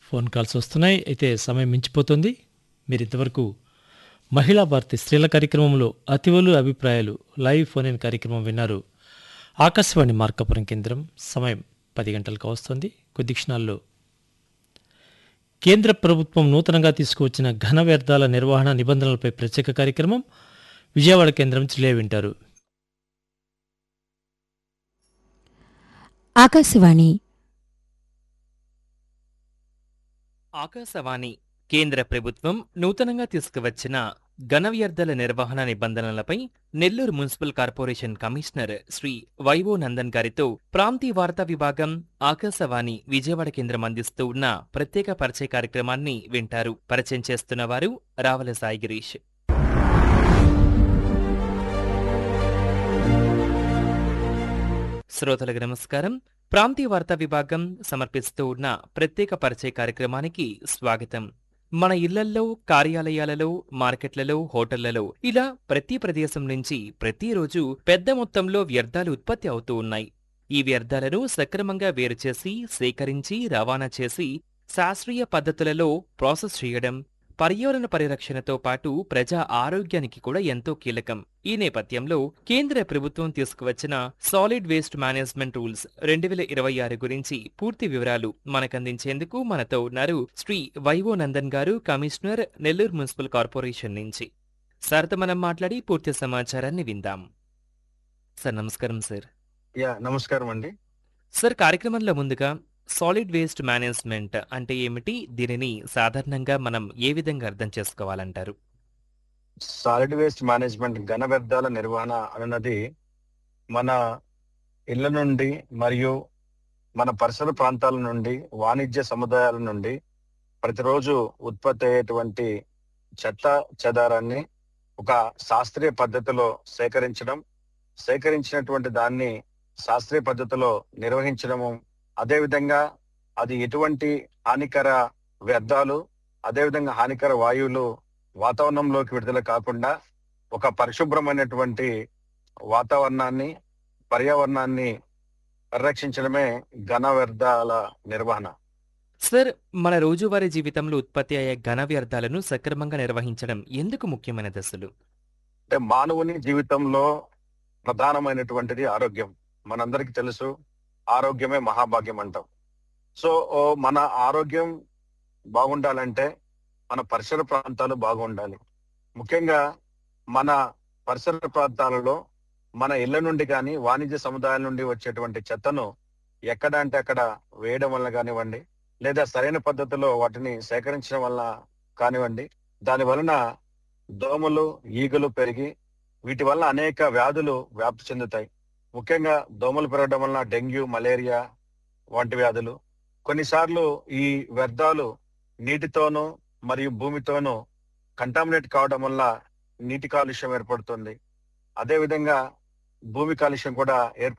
phone calls వస్తున్నాయి అయితే సమయం మించిపోతుంది మీరు ఇంతవరకు మహిళా భారతి స్త్రీల కార్యక్రమంలో అతివలు అభిప్రాయాలు లైవ్ ఫోన్ ఇన్ కార్యక్రమం విన్నారు ఆకాశవాణి మార్కాపురం కేంద్రం సమయం పది గంటలకు వస్తుంది కొద్ది క్షణాల్లో కేంద్ర ప్రభుత్వం నూతనంగా తీసుకువచ్చిన ఘన వ్యర్థాల నిర్వహణ నిబంధనలపై ప్రత్యేక కార్యక్రమం విజయవాడ కేంద్రం చిలే వింటారు ఆకాశవాణి ఆకాశవాణి కేంద్ర ప్రభుత్వం నూతనంగా తీసుకువచ్చిన ఘన వ్యర్థాల నిర్వహణ నిబంధనలపై Nellore municipal corporation commissioner Sri వైవో నందన్ గారితో ప్రాంతీయ వార్తా విభాగం ఆకాశవాణి విజయవాడ కేంద్రం అందిస్తూ ఉన్న ప్రత్యేక పరిచయ కార్యక్రమాన్ని వింటారు పరిచయం చేస్తున్న వారు రావల సాయి గిరీష్ శ్రోతలకు నమస్కారం ప్రాంతీయ వార్తా విభాగం సమర్పిస్తూ ఉన్న ప్రత్యేక పరిచయ కార్యక్రమానికి స్వాగతం మన ఇళ్లల్లో కార్యాలయాలలో మార్కెట్లలో హోటళ్లలో ఇలా ప్రతి ప్రదేశం నుంచి ప్రతిరోజు పెద్ద మొత్తంలో వ్యర్థాలు ఉత్పత్తి అవుతూ ఉన్నాయి ఈ వ్యర్థాలను సక్రమంగా వేరుచేసి సేకరించి రవాణా చేసి శాస్త్రీయ పద్ధతులలో ప్రాసెస్ చేయడం పర్యావరణ పరిరక్షణతో పాటు ప్రజా ఆరోగ్యానికి కూడా ఎంతో కీలకం ఈ నేపథ్యంలో కేంద్ర ప్రభుత్వం తీసుకువచ్చిన సాలిడ్ వేస్ట్ మేనేజ్మెంట్ రూల్స్ రెండు వేల ఇరవై ఆరు గురించి పూర్తి వివరాలు మనకందించేందుకు మనతో ఉన్నారు శ్రీ వైవో నందన్ గారు కమిషనర్ నెల్లూరు మున్సిపల్ కార్పొరేషన్ నుంచి సార్తో మనం మాట్లాడి పూర్తి సమాచారాన్ని విందాం సార్ నమస్కారం సార్ యా నమస్కారం అండి సార్ కార్యక్రమంలో ముందుగా సాలిడ్ వేస్ట్ మేనేజ్మెంట్ అంటే ఏమిటి దీనిని సాధారణంగా మనం ఏ విధంగా అర్థం చేసుకోవాలంటారు సాలిడ్ వేస్ట్ మేనేజ్మెంట్ ఘన వ్యర్థాల నిర్వహణ అన్నది మన ఇళ్ల నుండి మరియు మన పరిసర ప్రాంతాల నుండి వాణిజ్య సముదాయాల నుండి ప్రతిరోజు ఉత్పత్తి అయ్యేటువంటి చెత్త చెదారాన్ని ఒక శాస్త్రీయ పద్ధతిలో సేకరించడం సేకరించినటువంటి దాన్ని శాస్త్రీయ పద్ధతిలో నిర్వహించడము అదేవిధంగా అది ఎటువంటి హానికర వ్యర్థాలు అదేవిధంగా హానికర వాయువులు వాతావరణంలోకి విడుదల కాకుండా ఒక పరిశుభ్రమైనటువంటి వాతావరణాన్ని పర్యావరణాన్ని పరిరక్షించడమే ఘన వ్యర్థాల నిర్వహణ సార్ మన రోజువారీ జీవితంలో ఉత్పత్తి అయ్యే ఘన వ్యర్థాలను సక్రమంగా నిర్వహించడం ఎందుకు ముఖ్యమైన దశలు అంటే మానవుని జీవితంలో ప్రధానమైనటువంటిది ఆరోగ్యం మనందరికీ తెలుసు ఆరోగ్యమే మహాభాగ్యం అంటాం సో ఓ మన ఆరోగ్యం బాగుండాలంటే మన పరిసర ప్రాంతాలు బాగుండాలి ముఖ్యంగా మన పరిసర ప్రాంతాలలో మన ఇళ్ల నుండి కానీ వాణిజ్య సముదాయాల నుండి వచ్చేటువంటి చెత్తను ఎక్కడ అంటే అక్కడ వేయడం వల్ల కానివ్వండి లేదా సరైన పద్ధతిలో వాటిని సేకరించడం వల్ల కానివ్వండి దాని వలన దోమలు ఈగలు పెరిగి వీటి వల్ల అనేక వ్యాధులు వ్యాప్తి చెందుతాయి ముఖ్యంగా దోమలు పెరగడం వలన డెంగ్యూ మలేరియా వంటి వ్యాధులు కొన్నిసార్లు ఈ వ్యర్థాలు నీటితోనూ మరియు భూమితోనూ కంటామినేట్ కావడం వల్ల నీటి కాలుష్యం ఏర్పడుతుంది అదే విధంగా భూమి కాలుష్యం కూడా ఏర్పడుతుంది